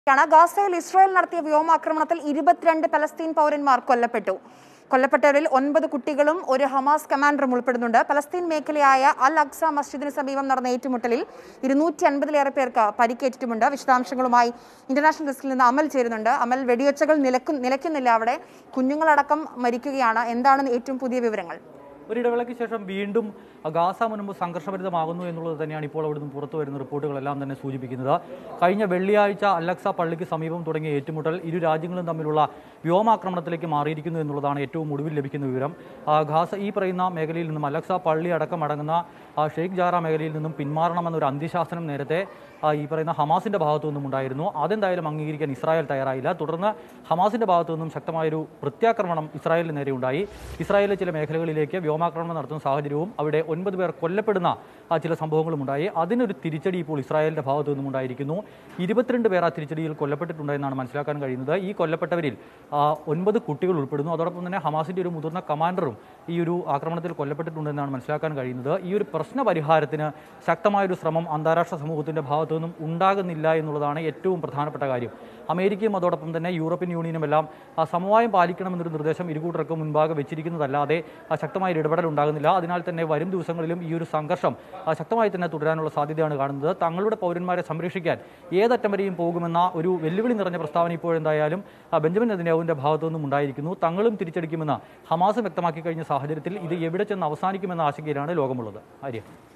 ാണ് ഗാസയിൽ ഇസ്രായേൽ നടത്തിയ വ്യോമാക്രമണത്തിൽ ഇരുപത്തിരണ്ട് പലസ്തീൻ പൗരന്മാർ കൊല്ലപ്പെട്ടു കൊല്ലപ്പെട്ടവരിൽ ഒൻപത് കുട്ടികളും ഒരു ഹമാസ് കമാൻഡറും ഉൾപ്പെടുന്നുണ്ട് പലസ്തീൻ മേഖലയായ അൽ അക്സ മസ്ജിദിന് സമീപം നടന്ന ഏറ്റുമുട്ടലിൽ ഇരുന്നൂറ്റി അൻപതിലേറെ പേർക്ക് പരിക്കേറ്റിട്ടുമുണ്ട് വിശദാംശങ്ങളുമായി ഇന്റർനാഷണൽ ഡെസ്കിൽ നിന്ന് അമൽ ചേരുന്നുണ്ട് അമൽ വെടിയൊച്ചകൾ നിലക്കു നിലയ്ക്കുന്നില്ല അവിടെ കുഞ്ഞുങ്ങളടക്കം മരിക്കുകയാണ് എന്താണ് ഏറ്റവും പുതിയ വിവരങ്ങൾ ഒരിടവേളയ്ക്ക് ശേഷം വീണ്ടും ഗാസ മുൻപ് സംഘർഷഭരിതമാകുന്നു എന്നുള്ളത് തന്നെയാണ് ഇപ്പോൾ അവിടെ നിന്ന് പുറത്തു വരുന്ന റിപ്പോർട്ടുകളെല്ലാം തന്നെ സൂചിപ്പിക്കുന്നത് കഴിഞ്ഞ വെള്ളിയാഴ്ച അലക്സ പള്ളിക്ക് സമീപം തുടങ്ങിയ ഏറ്റുമുട്ടൽ ഇരു രാജ്യങ്ങളും തമ്മിലുള്ള വ്യോമാക്രമണത്തിലേക്ക് മാറിയിരിക്കുന്നു എന്നുള്ളതാണ് ഏറ്റവും ഒടുവിൽ ലഭിക്കുന്ന വിവരം ആ, ഗാസ ഈ പറയുന്ന മേഖലയിൽ നിന്നും അലക്സ പള്ളി അടക്കം അടങ്ങുന്ന ആ, ഷെയ്ഖ് ജാറ മേഖലയിൽ നിന്നും പിന്മാറണമെന്നൊരു അന്ത്യശാസനം നേരത്തെ ആ, ഈ പറയുന്ന ഹമാസിന്റെ ഭാഗത്തു നിന്നും ഉണ്ടായിരുന്നു അതെന്തായാലും അംഗീകരിക്കാൻ ഇസ്രായേൽ തയ്യാറായില്ല തുടർന്ന് ഹമാസിന്റെ ഭാഗത്തു നിന്നും ശക്തമായൊരു പ്രത്യാക്രമണം ഇസ്രായേലിന് നേരെ ഉണ്ടായി ഇസ്രായേലിലെ ചില മേഖലകളിലേക്ക് വ്യോമാക്രമണം നടത്തുന്ന സാഹചര്യവും അവിടെ ഒൻപത് പേർ കൊല്ലപ്പെടുന്ന ആ, ചില സംഭവങ്ങളും ഉണ്ടായി അതിനൊരു തിരിച്ചടി ഇപ്പോൾ ഇസ്രായേലിന്റെ ഭാഗത്തു നിന്നും ഉണ്ടായിരിക്കുന്നു ഇരുപത്തിരണ്ട് പേർ ആ തിരിച്ചടിയിൽ കൊല്ലപ്പെട്ടിട്ടുണ്ട് എന്നാണ് മനസ്സിലാക്കാൻ കഴിയുന്നത് ഈ കൊല്ലപ്പെട്ടവരിൽ ആ, ഒൻപത് കുട്ടികൾ ഉൾപ്പെടുന്നു അതോടൊപ്പം തന്നെ ഹമാസിന്റെ ഒരു മുതിർന്ന കമാൻഡറും ഈ ഒരു ആക്രമണത്തിൽ കൊല്ലപ്പെട്ടിട്ടുണ്ടെന്നാണ് മനസ്സിലാക്കാൻ കഴിയുന്നത് ഈ ഒരു പ്രശ്ന പരിഹാരത്തിന് ശക്തമായൊരു ശ്രമം അന്താരാഷ്ട്ര സമൂഹത്തിന്റെ ഭാഗത്തു നിന്നും ഉണ്ടാകുന്നില്ല എന്നുള്ളതാണ് ഏറ്റവും പ്രധാനപ്പെട്ട കാര്യം അമേരിക്കയും അതോടൊപ്പം തന്നെ യൂറോപ്യൻ യൂണിയനും എല്ലാം ആ സമവായം പാലിക്കണമെന്നൊരു നിർദ്ദേശം ഇരുകൂട്ടർക്കും മുൻപാകെ വെച്ചിരിക്കുന്നതല്ലാതെ ആ ശക്തമായ ഒരു ഇടപെടൽ ഉണ്ടാകുന്നില്ല അതിനാൽ തന്നെ വരും ദിവസങ്ങളിലും ഈ ഒരു സംഘർഷം ആ ശക്തമായി തന്നെ തുടരാനുള്ള സാധ്യതയാണ് കാണുന്നത് തങ്ങളുടെ പൗരന്മാരെ സംരക്ഷിക്കാൻ ഏതറ്റം വരെയും പോകുമെന്ന ഒരു വെല്ലുവിളി നിറഞ്ഞ പ്രസ്താവന ഇപ്പോഴെന്തായാലും ആ ബെഞ്ചമിൻ നെതന്യാഹുവിന്റെ ഭാഗത്തു നിന്നും ഉണ്ടായിരിക്കുന്നു തങ്ങളും തിരിച്ചടിക്കുമെന്ന് ഹമാസ് വ്യക്തമാക്കി കഴിഞ്ഞ സാഹചര്യത്തിൽ ഇത് എവിടെ ചെന്ന് അവസാനിക്കുമെന്ന ആശങ്കയിലാണ് ലോകമുള്ളത് ആര്യ